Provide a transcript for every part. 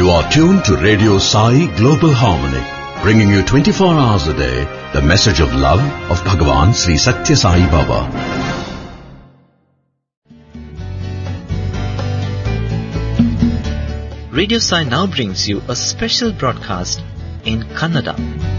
You are tuned to Radio Sai Global Harmony, bringing you 24 hours a day the message of love of Bhagavan Sri Satya Sai Baba. Radio Sai now brings you a special broadcast in Kannada.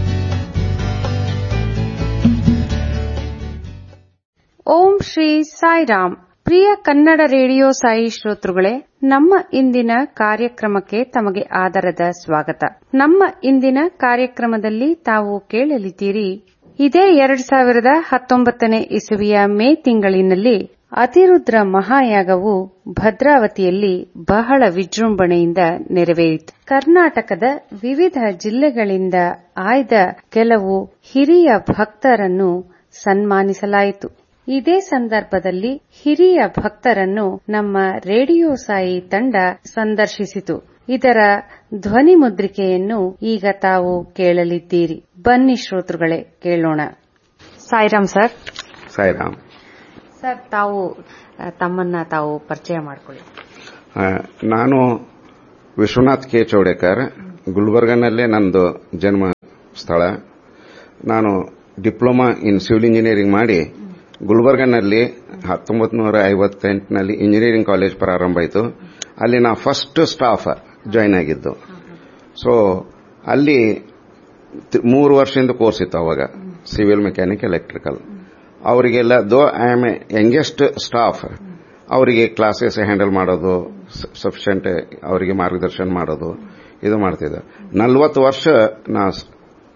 ಓಂ ಶ್ರೀ ಸಾಯಿರಾಮ್ ಪ್ರಿಯ Kannada radio Sai ಶ್ರೋತೃಗಳೇ ನಮ್ಮ ಇಂದಿನ ಕಾರ್ಯಕ್ರಮಕ್ಕೆ ತಮಗೆ ಆದರದ ಸ್ವಾಗತ ನಮ್ಮ ಇಂದಿನ ಕಾರ್ಯಕ್ರಮದಲ್ಲಿ ತಾವು ಕೇಳಲಿದ್ದೀರಿ ಇದೇ ಎರಡ್ ಸಾವಿರದ ಹತ್ತೊಂಬತ್ತನೇ ಇಸುವಿಯ ಮೇ ತಿಂಗಳಿನಲ್ಲಿ ಅತಿರುದ್ರ ಮಹಾಯಾಗವು ಭದ್ರಾವತಿಯಲ್ಲಿ ಬಹಳ ವಿಜೃಂಭಣೆಯಿಂದ ನೆರವೇರಿತು ಕರ್ನಾಟಕದ ವಿವಿಧ ಜಿಲ್ಲೆಗಳಿಂದ ಆಯ್ದ ಕೆಲವು ಹಿರಿಯ ಭಕ್ತರನ್ನು ಸನ್ಮಾನಿಸಲಾಯಿತು ಇದೇ ಸಂದರ್ಭದಲ್ಲಿ ಹಿರಿಯ ಭಕ್ತರನ್ನು ನಮ್ಮ ರೇಡಿಯೋ ಸಾಯಿ ತಂಡ ಸಂದರ್ಶಿಸಿತು ಇದರ ಧ್ವನಿ ಮುದ್ರಿಕೆಯನ್ನು ಈಗ ತಾವು ಕೇಳಲಿದ್ದೀರಿ ಬನ್ನಿ ಶ್ರೋತೃಗಳೇ ಕೇಳೋಣ ಸಾಯಿರಾಮ್ ಸರ್ ಸಾಯಿರಾಮ್ ಸರ್ ತಾವು ಆ, ತಮ್ಮನ್ನ ತಾವು ಪರಿಚಯ ಮಾಡಿಕೊಳ್ಳಿ ಆ, ನಾನು ವಿಶ್ವನಾಥ್ ಕೆ ಚೌಡೇಕರ್ ಗುಲ್ಬರ್ಗನಲ್ಲೇ ನಂದು ಜನ್ಮ ಸ್ಥಳ ನಾನು ಡಿಪ್ಲೊಮಾ ಇನ್ ಸಿವಿಲ್ ಇಂಜಿನಿಯರಿಂಗ್ ಮಾಡಿ ಗುಲ್ಬರ್ಗನಲ್ಲಿ ಹತ್ತೊಂಬತ್ತು ನೂರ ಐವತ್ತೆಂಟನಲ್ಲಿ ಇಂಜಿನಿಯರಿಂಗ್ ಕಾಲೇಜ್ ಪ್ರಾರಂಭ ಆಯಿತು ಅಲ್ಲಿ ನಾ ಫಸ್ಟ್ ಸ್ಟಾಫ್ ಜಾಯ್ನ್ ಆಗಿದ್ದು ಸೊ ಅಲ್ಲಿ ತಿ- ಮೂರು ವರ್ಷದಿಂದ ಕೋರ್ಸ್ ಇತ್ತು ಅವಾಗ ಸಿವಿಲ್ ಮೆಕ್ಯಾನಿಕ್ ಎಲೆಕ್ಟ್ರಿಕಲ್ ಅವರಿಗೆಲ್ಲ though I am youngest staff ಅವರಿಗೆ ಕ್ಲಾಸಸ್ ಹ್ಯಾಂಡಲ್ ಮಾಡೋದು ಸಫಿಷಿಯಂಟ್ ಅವರಿಗೆ ಮಾರ್ಗದರ್ಶನ ಮಾಡೋದು ಇದು ಮಾಡ್ತಿದ್ದೆ ನಲ್ವತ್ತು ವರ್ಷ ನಾ ಸ್-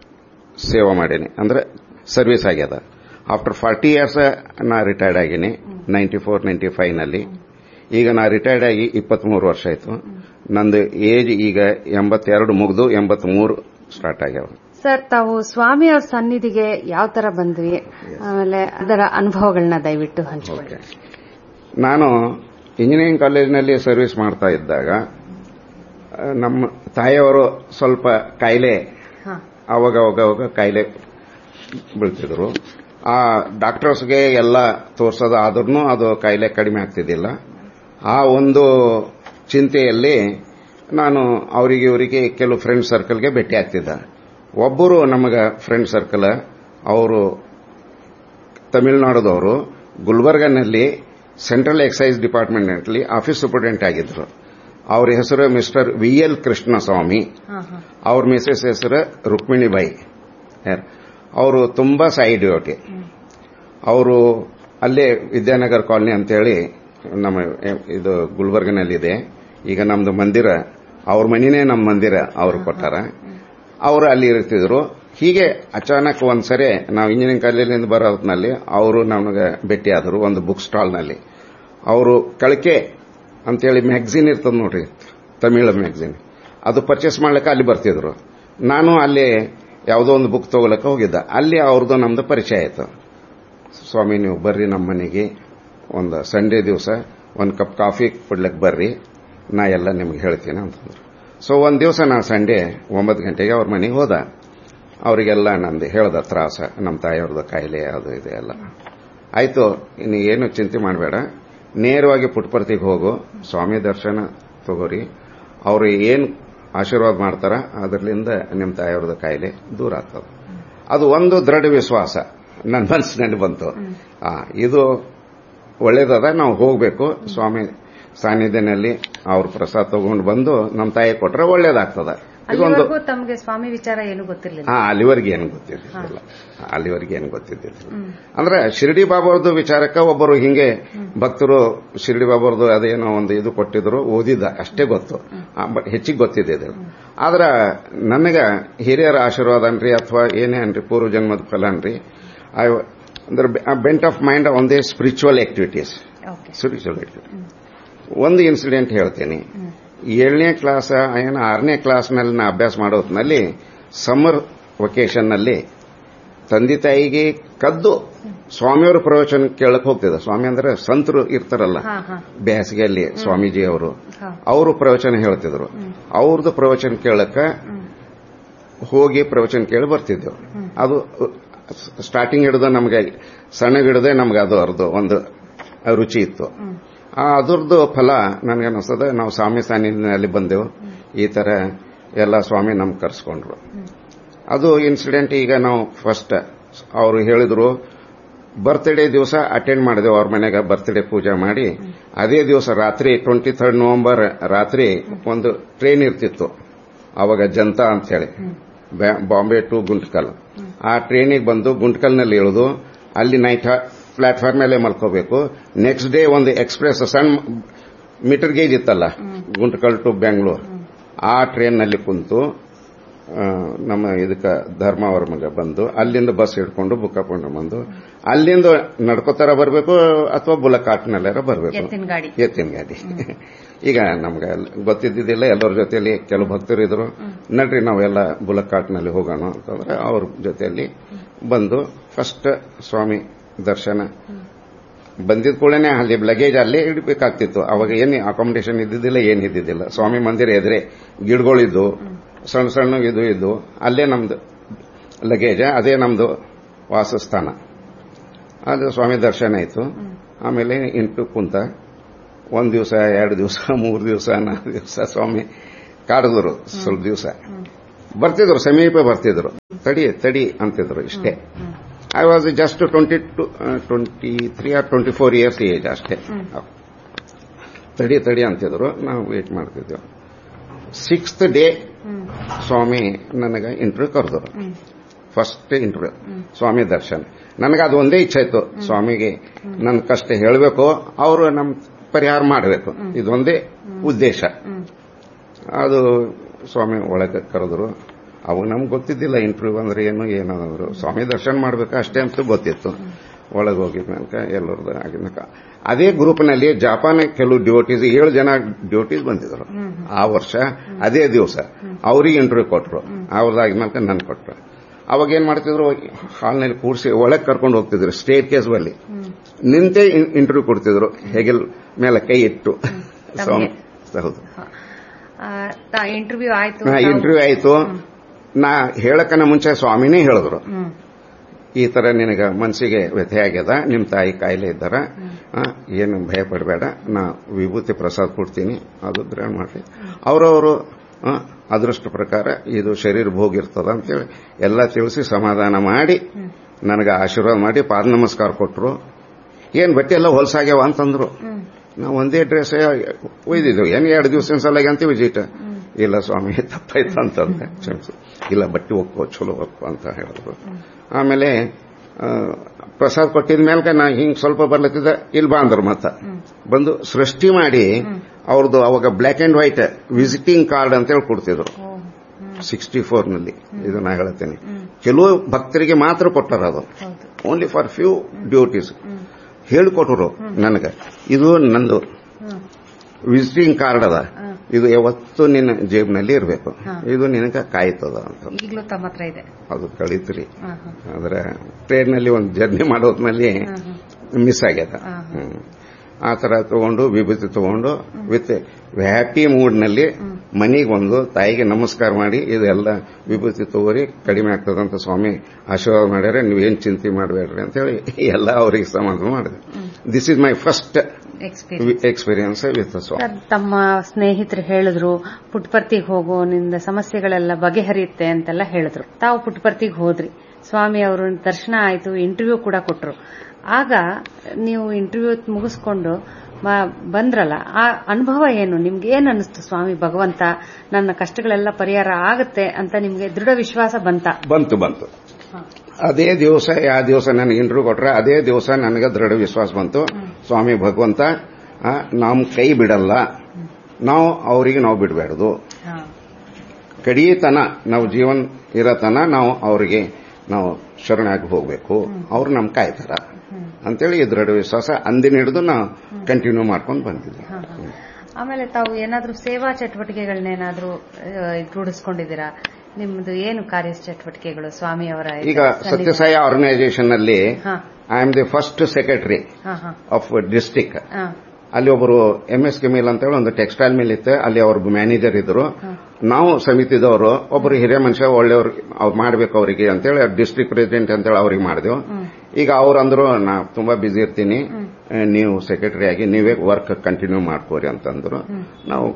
ಸೇವಾ ಮಾಡೀನಿ ಅಂದ್ರೆ ಸರ್ವಿಸ್ ಆಗ್ಯದ ಆಫ್ಟರ್ ಫಾರ್ಟಿ ಇಯರ್ಸ್ ನಾ ರಿಟೈರ್ಡ್ ಆಗೀನಿ ನೈಂಟಿ ಫೋರ್ ನೈಂಟಿ ಫೈವ್ ನಲ್ಲಿ ಈಗ ನಾ ರಿಟೈರ್ಡ್ ಆಗಿ ಇಪ್ಪತ್ಮೂರು ವರ್ಷ ಆಯ್ತು ನಂದು ಏಜ್ ಈಗ ಎಂಬತ್ತೆರಡು ಮುಗಿದು ಎಂಬತ್ಮೂರು ಸ್ಟಾರ್ಟ್ ಆಗ್ಯಾವ ಸರ್ ತಾವು ಸ್ವಾಮಿಯವರ ಸನ್ನಿಧಿಗೆ ಯಾವ ತರ ಬಂದ್ವಿ ಆಮೇಲೆ ಅದರ ಅನುಭವಗಳನ್ನ ದಯವಿಟ್ಟು ಹಂಚಿಕೊಳ್ಳಿ ನಾನು ಇಂಜಿನಿಯರಿಂಗ್ ಕಾಲೇಜಿನಲ್ಲಿ ಸರ್ವಿಸ್ ಮಾಡ್ತಾ ಇದ್ದಾಗ ಆ, ನಮ್ಮ ತಾಯಿಯವರು ಸ್ವಲ್ಪ ಕಾಯಿಲೆ ಹಾ. ಅವಾಗ ಅವಾಗ ಅವಾಗ ಕಾಯಿಲೆ ಬೀಳ್ತಿದ್ರು ಆ ಡಾಕ್ಟರ್ಸ್ಗೆ ಎಲ್ಲ ತೋರ್ಸೋದು ಆದ್ರೂ ಅದು ಕಾಯಿಲೆ ಕಡಿಮೆ ಆಗ್ತಿದ್ದಿಲ್ಲ ಆ ಒಂದು ಚಿಂತೆಯಲ್ಲಿ ನಾನು ಅವರಿಗೆ ಇವರಿಗೆ ಕೆಲವು ಫ್ರೆಂಡ್ ಸರ್ಕಲ್ಗೆ ಭೇಟಿ ಆಗ್ತಿದ್ದ ಒಬ್ಬರು ನಮಗ ಫ್ರೆಂಡ್ ಸರ್ಕಲ್ ಅವರು ತಮಿಳುನಾಡುದವರು ಗುಲ್ಬರ್ಗನಲ್ಲಿ ಸೆಂಟ್ರಲ್ ಎಕ್ಸೈಸ್ ಡಿಪಾರ್ಟ್ಮೆಂಟ್ನಲ್ಲಿ ಆಫೀಸ್ ಸೂಪರಿಂಟೆಂಡೆಂಟ್ ಆಗಿದ್ರು ಅವ್ರ ಹೆಸರು ಮಿಸ್ಟರ್ ವಿ ಎಲ್ ಕೃಷ್ಣಸ್ವಾಮಿ ಅವ್ರ ಮಿಸಸ್ ಹೆಸರು ರುಕ್ಮಿಣಿಬಾಯಿ ಅವರು ತುಂಬಾ ಸಾಯಿ ಡ್ಯೂಟಿ ಅವರು ಅಲ್ಲೇ ವಿದ್ಯಾನಗರ್ ಕಾಲನಿ ಅಂತೇಳಿ ನಮ್ಮ ಎ- ಇದು ಗುಲ್ಬರ್ಗನಲ್ಲಿದೆ ಈಗ ನಮ್ದು ಮಂದಿರ ಅವ್ರ ಮನಿನೇ ನಮ್ಮ ಮಂದಿರ ಅವರು ಕೊಟ್ಟಾರ ಅವರು ಅಲ್ಲಿ ಇರ್ತಿದ್ರು ಹೀಗೆ ಅಚಾನಕ್ ಒಂದ್ಸರಿ ನಾವು ಇಂಜಿನಿಯರಿಂಗ್ ಕಾಲೇಜಿನಿಂದ ಬರೋ ಹೊತ್ನಲ್ಲಿ ಅವರು ನಮಗೆ ಭೇಟಿಯಾದರು ಒಂದು ಬುಕ್ ಸ್ಟಾಲ್ನಲ್ಲಿ ಅವರು ಕಳಕೆ ಅಂತೇಳಿ ಮ್ಯಾಗ್ಝಿನ್ ಇರ್ತದ ನೋಡ್ರಿ ತಮಿಳು ಮ್ಯಾಗ್ಝಿನ್ ಅದು ಪರ್ಚೇಸ್ ಮಾಡ್ಲಿಕ್ಕೆ ಅಲ್ಲಿ ಬರ್ತಿದ್ರು ನಾನು ಅಲ್ಲಿ ಯಾವುದೋ ಒಂದು ಬುಕ್ ತಗೊಳಕ್ಕೆ ಹೋಗಿದ್ದ ಅಲ್ಲಿ ಅವ್ರದ್ದು ನಮ್ದು ಪರಿಚಯ ಆಯ್ತು ಸ್ವಾಮಿ ನೀವು ಬರ್ರಿ ನಮ್ಮ ಮನೆಗೆ ಒಂದು ಸಂಡೇ ದಿವಸ ಒಂದು ಕಪ್ ಕಾಫಿ ಕೊಡ್ಲಿಕ್ಕೆ ಬರ್ರಿ ನಾ ಎಲ್ಲ ನಿಮ್ಗೆ ಹೇಳ್ತೀನಿ ಅಂತಂದ್ರು ಸೊ ಒಂದು ದಿವಸ ನಾ ಸಂಡೇ ಒಂಬತ್ತು ಗಂಟೆಗೆ ಅವ್ರ ಮನೆಗೆ ಹೋದ ಅವರಿಗೆಲ್ಲ ನಂದು ಹೇಳ್ದ ತ್ರಾಸ ನಮ್ಮ ತಾಯಿಯವ್ರದ್ದು ಕಾಯಿಲೆ ಅದು ಇದು ಎಲ್ಲ ಆಯ್ತು ಇನ್ನು ಏನು ಚಿಂತೆ ಮಾಡಬೇಡ ನೇರವಾಗಿ ಪುಟ್ಪರ್ತಿಗೆ ಹೋಗು ಸ್ವಾಮಿ ದರ್ಶನ ತಗೋರಿ ಅವರು ಏನು ಆಶೀರ್ವಾದ ಮಾಡ್ತಾರ ಅದರಿಂದ ನಿಮ್ಮ ತಾಯಿಯವ್ರದ್ದು ಕಾಯಿಲೆ ದೂರ ಆಗ್ತದೆ ಅದು ಒಂದು ದೃಢ ವಿಶ್ವಾಸ ನನ್ನ ಮನಸ್ಸಿನಲ್ಲಿ ಬಂತು ಆ, ಇದು ಒಳ್ಳೇದದ ನಾವು ಹೋಗಬೇಕು ಸ್ವಾಮಿ ಸಾನ್ನಿಧ್ಯನಲ್ಲಿ ಅವ್ರ ಪ್ರಸಾದ ತಗೊಂಡು ಬಂದು ನಮ್ಮ ತಾಯಿ ಕೊಟ್ರೆ ಒಳ್ಳೇದಾಗ್ತದ ಇದೊಂದು ಅಲ್ಲಿವರೆಗೂ ತಮಗೆ ಸ್ವಾಮಿ ವಿಚಾರ ಏನು ಗೊತ್ತಿರಲಿಲ್ಲ ಹಾ ಅಲ್ಲಿವರೆಗೆ ಏನು ಗೊತ್ತಿದ್ದಿಲ್ಲ ಅಲ್ಲಿವರೆಗೆ ಏನು ಗೊತ್ತಿದ್ದಿಲ್ಲ ಅಂದ್ರೆ ಶಿರ್ಡಿ ಬಾಬಾರ್ದು ವಿಚಾರಕ್ಕೆ ಒಬ್ಬರು ಹಿಂಗೆ ಭಕ್ತರು ಶಿರ್ಡಿ ಬಾಬಾರ್ದು ಅದೇನೋ ಒಂದು ಇದು ಕೊಟ್ಟಿದ್ರು ಓದಿದ್ದ ಅಷ್ಟೇ ಗೊತ್ತು ಆ, ಬಟ್ ಹೆಚ್ಚಿಗೆ ಗೊತ್ತಿದ್ದಿಲ್ಲ ಆದ್ರ ನನಗ ಹಿರಿಯರ ಆಶೀರ್ವಾದ ಅನ್ರಿ ಅಥವಾ ಏನೇ ಅನ್ರಿ ಪೂರ್ವ ಜನ್ಮದ ಫಲ ಅನ್ರಿ ಐ ಅಂದ್ರೆ bent of mind on the spiritual activities okay spiritual activity ಒಂದು ಇನ್ಸಿಡೆಂಟ್ ಹೇಳ್ತೇನೆ ಏಳನೇ ಕ್ಲಾಸ್ ಏನು ಆರನೇ ಕ್ಲಾಸ್ನಲ್ಲಿ ನಾ ಅಭ್ಯಾಸ ಮಾಡೋದ್ನಲ್ಲಿ ಸಮ್ಮರ್ ನಲ್ಲಿ ತಂದೆ ತಾಯಿಗೆ ಕದ್ದು ಸ್ವಾಮಿಯವರ ಪ್ರವಚನ ಕೇಳಕ್ ಹೋಗ್ತಿದ್ದ ಸ್ವಾಮಿ ಅಂದ್ರೆ ಸಂತರು ಇರ್ತಾರಲ್ಲ ಹಾ ಹಾ ಬೇಸಿಗೆಯಲ್ಲಿ ಸ್ವಾಮೀಜಿ ಅವರು ಹಾ. ಅವರು ಪ್ರವಚನ ಹೇಳ್ತಿದ್ರು ಅವ್ರದ್ದು ಪ್ರವಚನ ಕೇಳಕ್ಕ ಹೋಗಿ ಪ್ರವಚನ ಕೇಳಿ ಬರ್ತಿದ್ದೆವು ಅದು ಸ್ಟಾರ್ಟಿಂಗ್ ಹಿಡಿದು ನಮಗೆ ಸಣ್ಣ ಹಿಡಿದೇ ನಮ್ಗೆ ಅದು ಅರ್ದು ಒಂದು ರುಚಿ ಇತ್ತು ಆ ಅದ್ರದ್ದು ಫಲ ನನಗನ್ನಿಸ್ತದೆ ನಾವು ಸ್ವಾಮಿ ಸಾನ್ನಿಧ್ಯದಲ್ಲಿ ಬಂದೆವು ಈ ತರ ಎಲ್ಲ ಸ್ವಾಮಿ ನಮ್ ಕರ್ಸ್ಕೊಂಡ್ರು ಅದು ಇನ್ಸಿಡೆಂಟ್ ಈಗ ನಾವು ಫಸ್ಟ್ ಅವರು ಹೇಳಿದ್ರು ಬರ್ತ್ಡೇ ದಿವಸ ಅಟೆಂಡ್ ಮಾಡಿದೆವು ಅವ್ರ ಮನೆಗೆ ಬರ್ತ್ಡೇ ಪೂಜೆ ಮಾಡಿ ಅದೇ ದಿವಸ ರಾತ್ರಿ ಟ್ವೆಂಟಿ ಥರ್ಡ್ ನವೆಂಬರ್ ರಾತ್ರಿ ಒಂದು ಟ್ರೈನ್ ಇರ್ತಿತ್ತು ಅವಾಗ ಜನತಾ ಅಂತ ಹೇಳಿ ಬ್ಯಾ- ಬಾಂಬೆ ಟು ಗುಂಟ್ಕಲ್ ಆ ಟ್ರೈನಿಗೆ ಬಂದು ಗುಂಟ್ಕಲ್ನಲ್ಲಿ ಇಳಿದು ಅಲ್ಲಿ ನೈಟ್ ಪ್ಲಾಟ್ಫಾರ್ಮ್ ಮೇಲೆ ಮಲ್ಕೋಬೇಕು ನೆಕ್ಸ್ಟ್ ಡೇ ಒಂದು ಎಕ್ಸ್ಪ್ರೆಸ್ ಸಣ್ಣ ಮೀಟರ್ ಗೇಜ್ ಇತ್ತಲ್ಲ ಗುಂಟ್ಕಲ್ ಟು ಬೆಂಗಳೂರು ಆ ಟ್ರೈನ್ನಲ್ಲಿ ಕುಂತು ಆ, ನಮ್ಮ ಇದಕ್ಕೆ ಧರ್ಮಾವರಮ್ಗೆ ಬಂದು ಅಲ್ಲಿಂದ ಬಸ್ ಹಿಡ್ಕೊಂಡು ಬುಕ್ಕಕೊಂಡು ಬಂದು ಅಲ್ಲಿಂದ ನಡ್ಕೋತಾರ ಬರಬೇಕು ಅಥವಾ ಬುಲಕ್ ಆಟ್ನಲ್ಲಾರ ಬರಬೇಕು ಎತ್ತಿನ ಗಾಡಿ ಎತ್ತಿನ ಗಾಡಿ ಈಗ ನಮ್ಗೆ ಗೊತ್ತಿದ್ದಿದ್ದಿಲ್ಲ ಎಲ್ಲರ ಜೊತೆಯಲ್ಲಿ ಕೆಲವು ಭಕ್ತರು ಇದ್ರು ನಡ್ರಿ ನಾವೆಲ್ಲ ಬುಲಕ್ ಕಾರ್ಟ್ನಲ್ಲಿ ಹೋಗೋಣ ಅಂತಂದ್ರೆ ಅವ್ರ ಜೊತೆಯಲ್ಲಿ ಬಂದು ಫಸ್ಟ್ ಸ್ವಾಮಿ ದರ್ಶನ ಬಂದಿದ ಕೂಡಲೇ ಅಲ್ಲಿ ಲಗೇಜ್ ಅಲ್ಲೇ ಇಡಬೇಕಾಗ್ತಿತ್ತು ಅವಾಗ ಏನು ಅಕಾಮಿಡೇಷನ್ ಇದ್ದಿದ್ದಿಲ್ಲ ಏನು ಇದ್ದಿದ್ದಿಲ್ಲ ಸ್ವಾಮಿ ಮಂದಿರ ಎದುರೇ ಗಿಡಗಳಿದ್ದು ಸಣ್ಣ ಸಣ್ಣ ಇದು ಇದ್ದು ಅಲ್ಲೇ ನಮ್ದು ಲಗೇಜ್ ಅದೇ ನಮ್ದು ವಾಸಸ್ಥಾನ ಅದು ಸ್ವಾಮಿ ದರ್ಶನ ಆಯಿತು ಆಮೇಲೆ ಇಂಟು ಕುಂತ ಒಂದ್ ದಿವಸ ಎರಡು ದಿವಸ ಮೂರು ದಿವಸ ನಾಲ್ಕು ದಿವಸ ಸ್ವಾಮಿ ಕಾಡಿದ್ರು ಸ್ವಲ್ಪ ದಿವಸ ಬರ್ತಿದ್ರು ಸಮೀಪ ಬರ್ತಿದ್ರು ತಡಿ ತಡಿ ಅಂತಿದ್ರು ಇಷ್ಟೇ I was just twenty two twenty three or twenty four years age ಅಷ್ಟೇ ತಡಿ ತಡಿ ಅಂತಿದ್ರು ನಾವು ವೇಟ್ ಮಾಡ್ತಿದ್ದೆವು ಸಿಕ್ಸ್ತ್ ಡೇ ಸ್ವಾಮಿ ನನಗೆ ಇಂಟರ್ವ್ಯೂ ಕರೆದ್ರು ಫಸ್ಟ್ ಇಂಟರ್ವ್ಯೂ ಸ್ವಾಮಿ ದರ್ಶನ್ ನನಗೆ ಅದು ಒಂದೇ ಇಚ್ಛೆ ಇತ್ತು ಸ್ವಾಮಿಗೆ ನನ್ನ ಕಷ್ಟ ಹೇಳಬೇಕು ಅವರು ನಮ್ಮ ಪರಿಹಾರ ಮಾಡಬೇಕು ಇದೊಂದೇ ಉದ್ದೇಶ ಅದು ಸ್ವಾಮಿ ಒಳಗೆ ಕರೆದ್ರು ಅವಾಗ ನಮ್ಗೆ ಗೊತ್ತಿದ್ದಿಲ್ಲ ಇಂಟರ್ವ್ಯೂ ಅಂದ್ರೆ ಏನು ಏನಂದ್ರು ಸ್ವಾಮಿ ದರ್ಶನ ಮಾಡ್ಬೇಕು ಅಷ್ಟೇ ಅಂತ ಗೊತ್ತಿತ್ತು ಒಳಗೆ ಹೋಗಿದ್ನಕ ಎಲ್ಲರದ್ದು ಆಗಿದ್ನಕ ಅದೇ ಗ್ರೂಪ್ನಲ್ಲಿ ಜಪಾನ್ ಕೆಲವು ಡ್ಯೂಟೀಸ್ ಏಳು ಜನ ಡ್ಯೂಟೀಸ್ ಬಂದಿದ್ರು ಆ ವರ್ಷ ಅದೇ ದಿವಸ ಅವ್ರಿಗೆ ಇಂಟರ್ವ್ಯೂ ಕೊಟ್ರು ಅವ್ರದ್ದಾಗಿದ್ಮೇಲೆ ನನ್ ಕೊಟ್ರು ಅವಾಗ ಏನ್ ಮಾಡ್ತಿದ್ರು ಹಾಲ್ನಲ್ಲಿ ಕೂರಿಸಿ ಒಳಗೆ ಕರ್ಕೊಂಡು ಹೋಗ್ತಿದ್ರು ಸ್ಟೇಟ್ ಕೇಸ್ ಬಲ್ಲಿ ನಿಂತೇ ಇಂಟರ್ವ್ಯೂ ಕೊಡ್ತಿದ್ರು ಹೆಗಲ್ ಮೇಲೆ ಕೈ ಇಟ್ಟು ಸ್ವಾಮಿ ಹೌದು ಇಂಟರ್ವ್ಯೂ ಆಯ್ತು ಇಂಟರ್ವ್ಯೂ ಆಯ್ತು ನಾ ಹೇಳಕ್ಕನ ಮುಂಚೆ ಸ್ವಾಮಿನೇ ಹೇಳಿದ್ರು ಹ್ಮ್. ಈ ತರ ನಿನಗ ಮನಸ್ಸಿಗೆ ವ್ಯಥೆ ಆಗ್ಯದ ನಿಮ್ ತಾಯಿ ಕಾಯಿಲೆ ಇದ್ದಾರ ಆ, ಏನು ಭಯ ಪಡಬೇಡ ನಾ ವಿಭೂತಿ ಪ್ರಸಾದ ಕೊಡ್ತೀನಿ ಅದು ಗ್ರಹಣ ಮಾಡ್ರಿ ಅವರವರು ಅದೃಷ್ಟ ಪ್ರಕಾರ ಇದು ಶರೀರ ಭೋಗ ಇರ್ತದ ಅಂತೇಳಿ ಎಲ್ಲ ತಿಳಿಸಿ ಸಮಾಧಾನ ಮಾಡಿ ನನಗೆ ಆಶೀರ್ವಾದ ಮಾಡಿ ಪಾದ ನಮಸ್ಕಾರ ಕೊಟ್ರು ಏನ್ ಬಟ್ಟೆ ಎಲ್ಲ ಹೊಲಸಾಗ್ಯಾವ ಅಂತಂದ್ರು ನಾವು ಒಂದೇ ಡ್ರೆಸ್ ಒಯ್ದಿದ್ದೆವು ಏನ್ ಎರಡು ದಿವಸ ಸಲಗೆ ಅಂತ ವಿಜಿಟ್ ಇಲ್ಲ ಸ್ವಾಮಿ ತಪ್ಪಾಯ್ತು ಅಂತಂದೆ ಕ್ಷಮಿಸು ಇಲ್ಲ ಬಟ್ಟೆ ಒಕ್ಕೋ ಚಲೋ ಒಕ್ಕೋ ಅಂತ ಹೇಳಿದ್ರು ಆಮೇಲೆ ಆ, ಪ್ರಸಾದ ಕೊಟ್ಟಿದ ಮೇಲೆ ನಾ ಹಿಂಗ್ ಸ್ವಲ್ಪ ಬರ್ಲತ್ತಿದ್ದ ಇಲ್ಲಿ ಬಾ ಅಂದ್ರು ಮತ್ತ ಬಂದು ಸೃಷ್ಟಿ ಮಾಡಿ ಅವ್ರದ್ದು ಅವಾಗ black and white visiting card ಅಂತ ಹೇಳಿ ಕೊಡ್ತಿದ್ರು ಸಿಕ್ಸ್ಟಿ ಫೋರ್ ನಲ್ಲಿ ಇದು ನಾ ಹೇಳ್ತೇನೆ ಕೆಲವು ಭಕ್ತರಿಗೆ ಮಾತ್ರ ಕೊಟ್ಟಾರ ಅದು ಓನ್ಲಿ ಫಾರ್ ಫ್ಯೂ ಡ್ಯೂಟೀಸ್ ಹೇಳಿಕೊಟ್ರು ನನಗೆ ಇದು ನಂದು ವಿಸಿಟಿಂಗ್ ಕಾರ್ಡ್ ಅದ ಇದು ಯಾವತ್ತು ನಿನ್ನ ಜೇಬ್ನಲ್ಲಿ ಇರಬೇಕು ಇದು ನಿನಗೆ ಕಾಯ್ತದ ಅಂತ ಈಗಲೂ ತಮ್ಮ ಹತ್ರ ಇದೆ ಅದು ಕಳೀತ್ರಿ ಹಾ, ಹಾ. ಅಂದ್ರೆ ಟ್ರೈನ್ನಲ್ಲಿ ಒಂದು ಜರ್ನಿ ಮಾಡೋದ್ಮೇಲೆ ಮಿಸ್ ಆಗ್ಯದ ಹ್ಮ್. ಆ ತರ ತಗೊಂಡು ವಿಭೂತಿ ತಗೊಂಡು ವಿತ್ ಹ್ಯಾಪಿ ಮೂಡ್ನಲ್ಲಿ ಮನೆಗೆ ಬಂದು ತಾಯಿಗೆ ನಮಸ್ಕಾರ ಮಾಡಿ ಇದೆಲ್ಲ ವಿಭೂತಿ ತಗೋರಿ ಕಡಿಮೆ ಆಗ್ತದಂತ ಸ್ವಾಮಿ ಆಶೀರ್ವಾದ ಮಾಡ್ಯಾರ ನೀವೇನ್ ಚಿಂತೆ ಮಾಡಬೇಡ್ರಿ ಅಂತೇಳಿ ಎಲ್ಲ ಅವರಿಗೆ ಸಮಾಧಾನ ಮಾಡಿದೆ this is my first experience experience with Swami sir, ತಮ್ಮ ಸ್ನೇಹಿತರು ಹೇಳಿದ್ರು ಪುಟ್ಪರ್ತಿಗೆ ಹೋಗು ನಿಂದ ಸಮಸ್ಯೆಗಳೆಲ್ಲ ಬಗೆಹರಿಯುತ್ತೆ ಅಂತೆಲ್ಲ ಹೇಳಿದ್ರು ತಾವು ಪುಟ್ಪರ್ತಿಗೆ ಹೋದ್ರಿ ಸ್ವಾಮಿ ಅವರು ದರ್ಶನ ಆಯ್ತು ಇಂಟರ್ವ್ಯೂ ಕೂಡ ಕೊಟ್ರು ಆಗ ನೀವು ಇಂಟರ್ವ್ಯೂ ಮುಗಿಸ್ಕೊಂಡು ಮ- ಬಂದ್ರಲ್ಲ ಆ ಅನುಭವ ಏನು ನಿಮ್ಗೆ ಏನ್ ಅನಿಸ್ತು ಸ್ವಾಮಿ ಭಗವಂತ ನನ್ನ ಕಷ್ಟಗಳೆಲ್ಲ ಪರಿಹಾರ ಆಗತ್ತೆ ಅಂತ ನಿಮ್ಗೆ ದೃಢ ವಿಶ್ವಾಸ ಬಂತ ಬಂತು ಬಂತು ಅದೇ ದಿವಸ ಯಾವ ದಿವಸ ನನಗೆ ಇಂಟರ್ವ್ಯೂ ಕೊಟ್ರೆ ಅದೇ ದಿವಸ ನನಗೆ ದೃಢ ವಿಶ್ವಾಸ ಬಂತು ಸ್ವಾಮಿ ಭಗವಂತ ಆ, ನಮ್ ಕೈ ಬಿಡಲ್ಲ ನಾವು ಅವರಿಗೆ ನಾವು ಬಿಡಬಾರ್ದು ಕಡೀತನ ನಾವು ಜೀವನ್ ಇರತನ ನಾವು ಅವರಿಗೆ ನಾವು ಶರಣಾಗಿ ಹೋಗಬೇಕು ಅವ್ರು ನಮ್ ಕಾಯ್ತಾರ ಅಂತೇಳಿ ಈ ದೃಢ ವಿಶ್ವಾಸ ಅಂದಿನ ಹಿಡಿದು ನಾವು ಕಂಟಿನ್ಯೂ ಮಾಡ್ಕೊಂಡು ಬಂದಿದ್ವಿ ಆಮೇಲೆ ತಾವು ಏನಾದ್ರೂ ಸೇವಾ ಚಟುವಟಿಕೆಗಳನ್ನೇನಾದ್ರೂ ರೂಢಿಸ್ಕೊಂಡಿದ್ದೀರಾ ನಿಮ್ದು ಏನು ಕಾರ್ಯ ಚಟುವಟಿಕೆಗಳು ಸ್ವಾಮಿಯವರ ಈಗ ಸತ್ಯಸಾಯಿ ಆರ್ಗನೈಸೇಷನ್ ನಲ್ಲಿ ಹಾ I am the first secretary ಹಾ ಹಾ ಆಫ್ ಡಿಸ್ಟಿಕ್ ಹಾ ಅಲ್ಲಿ ಒಬ್ಬರು ಎಂ ಎಸ್ ಕೆ ಮಿಲ್ ಅಂತ ಹೇಳಿ ಒಂದು ಟೆಕ್ಸ್ಟೈಲ್ ಮಿಲ್ ಇತ್ತು ಅಲ್ಲಿ ಅವ್ರ ಮ್ಯಾನೇಜರ್ ಇದ್ರು ನಾವು ಸಮಿತಿದವರು ಒಬ್ಬರು ಹಿರಿಯ ಮನುಷ್ಯ ಒಳ್ಳೆಯವ್ರು ಅವ್ರು ಮಾಡ್ಬೇಕು ಅವರಿಗೆ ಅಂತೇಳಿ ಡಿಸ್ಟ್ರಿಕ್ಟ್ ಪ್ರೆಸಿಡೆಂಟ್ ಅಂತೇಳಿ ಅವ್ರಿಗೆ ಮಾಡಿದೆವು ಈಗ ಅವ್ರು ಅಂದ್ರು ನಾ ತುಂಬಾ ಬಿಸಿ ಇರ್ತೀನಿ ನೀವು ಸೆಕ್ರೆಟರಿ ಆಗಿ ನೀವೇ ವರ್ಕ್ ಕಂಟಿನ್ಯೂ ಮಾಡ್ಕೋರಿ ಅಂತಂದ್ರು ನಾವು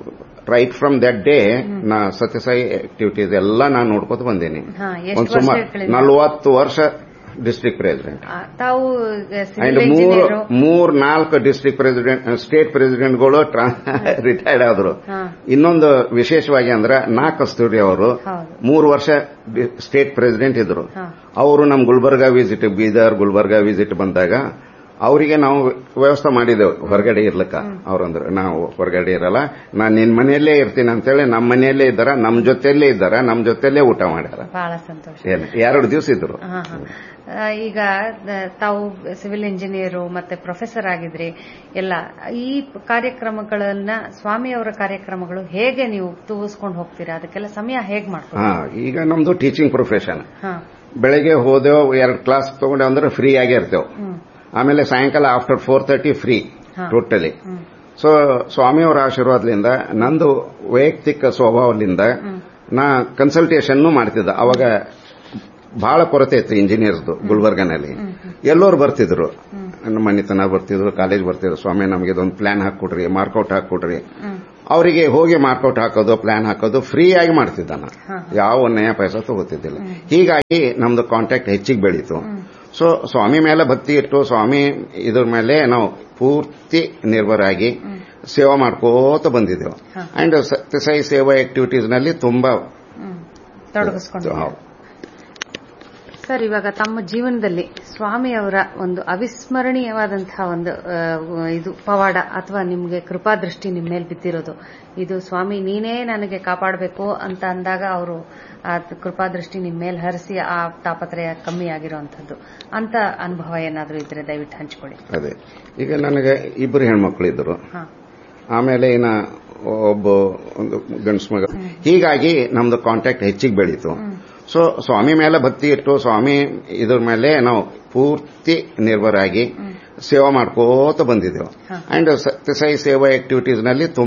ರೈಟ್ ಫ್ರಮ್ ದಟ್ ಡೇ ನಾ ಸತ್ಯಸಾಯಿ ಆಕ್ಟಿವಿಟೀಸ್ ಎಲ್ಲ ನಾನು ನೋಡ್ಕೊತ ಬಂದೀನಿ ಹಾ, ಎಷ್ಟು ಒಂದ್ ಸುಮಾರು ವರ್ಷಗಳಿಂದ? ನಲವತ್ತು ವರ್ಷ ಡಿಸ್ಟ್ರಿಕ್ಟ್ ಪ್ರೆಸಿಡೆಂಟ್ ಆ, ತಾವು ಅಂಡ್ ಸಿವಿಲ್ ಮೂರ್ ಇಂಜಿನಿಯರ್ ಮೂರ್ ನಾಲ್ಕು ಡಿಸ್ಟ್ರಿಕ್ಟ್ ಪ್ರೆಸಿಡೆಂಟ್ ಸ್ಟೇಟ್ ಪ್ರೆಸಿಡೆಂಟ್ಗಳು ರಿಟೈರ್ಡ್ ಆದ್ರು ಹಾ. ಇನ್ನೊಂದು ವಿಶೇಷವಾಗಿ ಅಂದ್ರೆ ನಾ ಕಸ್ತೂರಿ ಅವರು ಹೌದು. ಮೂರು ವರ್ಷ ಸ್ಟೇಟ್ ಪ್ರೆಸಿಡೆಂಟ್ ಇದ್ರು ಹಾ. ಅವರು ನಮ್ ಗುಲ್ಬರ್ಗಾ ವಿಸಿಟ್ ಬೀದರ್ ಗುಲ್ಬರ್ಗಾ ವಿಸಿಟ್ ಬಂದಾಗ ಅವರಿಗೆ ನಾವು ವ್ಯವಸ್ಥೆ ಮಾಡಿದೆವು ಹೊರಗಡೆ ಇರ್ಲಿಕ್ಕ ಅವ್ರಂದ್ರು ನಾವು ಹೊರಗಡೆ ಇರಲ್ಲ ನಾನ್ ನಿನ್ ಮನೆಯಲ್ಲೇ ಇರ್ತೀನಿ ಅಂತೇಳಿ ನಮ್ಮ ಮನೆಯಲ್ಲೇ ಇದ್ದಾರ ನಮ್ ಜೊತೆಯಲ್ಲೇ ಇದ್ದಾರ ನಮ್ ಜೊತೆಯಲ್ಲೇ ಊಟ ಮಾಡ್ಯಾರ ಬಹಳ ಸಂತೋಷ ಏನ್ ಎರಡು ದಿವಸ ಇದ್ರು ಹಾ, ಹಾ. ಆ, ಈಗ ಆ, ತಾವು ಸಿವಿಲ್ ಇಂಜಿನಿಯರು ಮತ್ತೆ ಪ್ರೊಫೆಸರ್ ಆಗಿದ್ರಿ ಎಲ್ಲ ಈ ಕಾರ್ಯಕ್ರಮಗಳನ್ನ ಸ್ವಾಮಿಯವರ ಕಾರ್ಯಕ್ರಮಗಳು ಹೇಗೆ ನೀವು ತೂಗಿಸ್ಕೊಂಡು ಹೋಗ್ತೀರಾ ಅದಕ್ಕೆಲ್ಲ ಸಮಯ ಹೇಗ್ ಮಾಡ್ತೀರಾ ಹಾ ಈಗ ನಮ್ದು ಟೀಚಿಂಗ್ ಪ್ರೊಫೆಷನ್ ಹಾ ಬೆಳಗ್ಗೆ ಹೋದೆವು ಎರಡು ಕ್ಲಾಸ್ ತಗೊಂಡೆ ಅಂದ್ರೆ ಫ್ರೀ ಆಗೇ ಇರ್ತೇವೆ ಹ್ಮ್ ಆಮೇಲೆ ಸಾಯಂಕಾಲ ಆಫ್ಟರ್ ಫೋರ್ ತರ್ಟಿ ಫ್ರೀ ಹಾ. ಟೋಟಲಿ ಹ್ಮ್ ಸೊ ಸ್ವಾಮಿಯವರ ಆಶೀರ್ವಾದದಿಂದ ನಂದು ವೈಯಕ್ತಿಕ ಸ್ವಭಾವದಿಂದ ನಾ ಕನ್ಸಲ್ಟೇಷನ್ ಮಾಡ್ತಿದ್ದ ಅವಾಗ ಬಹಳ ಕೊರತೆ ಇತ್ತು ಇಂಜಿನಿಯರ್ಸ್ದು ಗುಲ್ಬರ್ಗನಲ್ಲಿ ಎಲ್ಲೋರು ಬರ್ತಿದ್ರು ನಮ್ಮ ಮನೆತನ ಬರ್ತಿದ್ರು ಕಾಲೇಜ್ ಬರ್ತಿದ್ರು ಸ್ವಾಮಿ ನಮಗೆ ಇದೊಂದು ಪ್ಲಾನ್ ಹಾಕೊಡ್ರಿ ಮಾರ್ಕೌಟ್ ಹಾಕೊಡ್ರಿ ಅವರಿಗೆ ಹೋಗಿ ಮಾರ್ಕೌಟ್ ಹಾಕೋದು ಪ್ಲಾನ್ ಹಾಕೋದು ಫ್ರೀ ಆಗಿ ಮಾಡ್ತಿದ್ದ ನಾ ಯಾವ ನಯ ಪೈಸಾ ತಗೋತಿದ್ದಿಲ್ಲ ಹೀಗಾಗಿ ನಮ್ದು ಕಾಂಟ್ಯಾಕ್ಟ್ ಹೆಚ್ಚಿಗೆ ಬೆಳೀತು ಸೊ ಸ್ವಾಮಿ ಮೇಲೆ ಭಕ್ತಿ ಇಟ್ಟು ಸ್ವಾಮಿ ಇದ್ರ ಮೇಲೆ ನಾವು ಪೂರ್ತಿ ನಿರ್ಭರಾಗಿ ಸೇವಾ ಮಾಡ್ಕೋತ ಬಂದಿದ್ದೆವು ಅಂಡ್ ಸತ್ಯಸಾಯಿ ಸೇವಾ ಆಕ್ಟಿವಿಟೀಸ್ ನಲ್ಲಿ ತುಂಬಾ ಹ್ಮ್ ತೊಡಗಿಸ್ಕೊಂಡು ಹೌದು. ಸರ್ ಇವಾಗ ತಮ್ಮ ಜೀವನದಲ್ಲಿ ಸ್ವಾಮಿಯವರ ಒಂದು ಅವಿಸ್ಮರಣೀಯವಾದಂತಹ ಒಂದು ಆ, ಇದು ಪವಾಡ ಅಥವಾ ನಿಮಗೆ ಕೃಪಾದೃಷ್ಟಿ ನಿಮ್ಮ ಮೇಲೆ ಬಿದ್ದಿರೋದು ಇದು ಸ್ವಾಮಿ ನೀನೇ ನನಗೆ ಕಾಪಾಡಬೇಕು ಅಂತ ಅಂದಾಗ ಅವರು ಆ ಕೃಪಾದೃಷ್ಟಿ ನಿಮ್ಮ ಮೇಲೆ ಹರಿಸಿ ಆ ತಾಪತ್ರಯ ಕಮ್ಮಿ ಆಗಿರುವಂತದ್ದು ಅಂತ ಅನುಭವ ಏನಾದರೂ ಇದ್ರೆ ದಯವಿಟ್ಟು ಹಂಚಿಕೊಳ್ಳಿ ಅದೇ ಈಗ ನನಗೆ ಇಬ್ಬರು ಹೆಣ್ಮಕ್ಳು ಇದ್ರು ಹಾ ಆಮೇಲೆ ಇನ್ನ ಒಬ್ಬ ಒಂದು ಗಂಡಸ್ ಮಗ ಹೀಗಾಗಿ ನಮ್ದು ಕಾಂಟ್ಯಾಕ್ಟ್ ಹೆಚ್ಚಿಗೆ ಬೆಳೀತು ಸೊ ಸ್ವಾಮಿ ಮೇಲೆ ಭಕ್ತಿ ಇಟ್ಟು ಸ್ವಾಮಿ ಇದ್ರ ಮೇಲೆ ನಾವು ಪೂರ್ತಿ ನಿರ್ಭರಾಗಿ ಸೇವಾ ಮಾಡ್ಕೋತ ಬಂದಿದ್ದೆವು ಅಂಡ್ ಸತ್ಯಸಾಯಿ ಸೇವಾ ಆಕ್ಟಿವಿಟೀಸ್ ನಲ್ಲಿ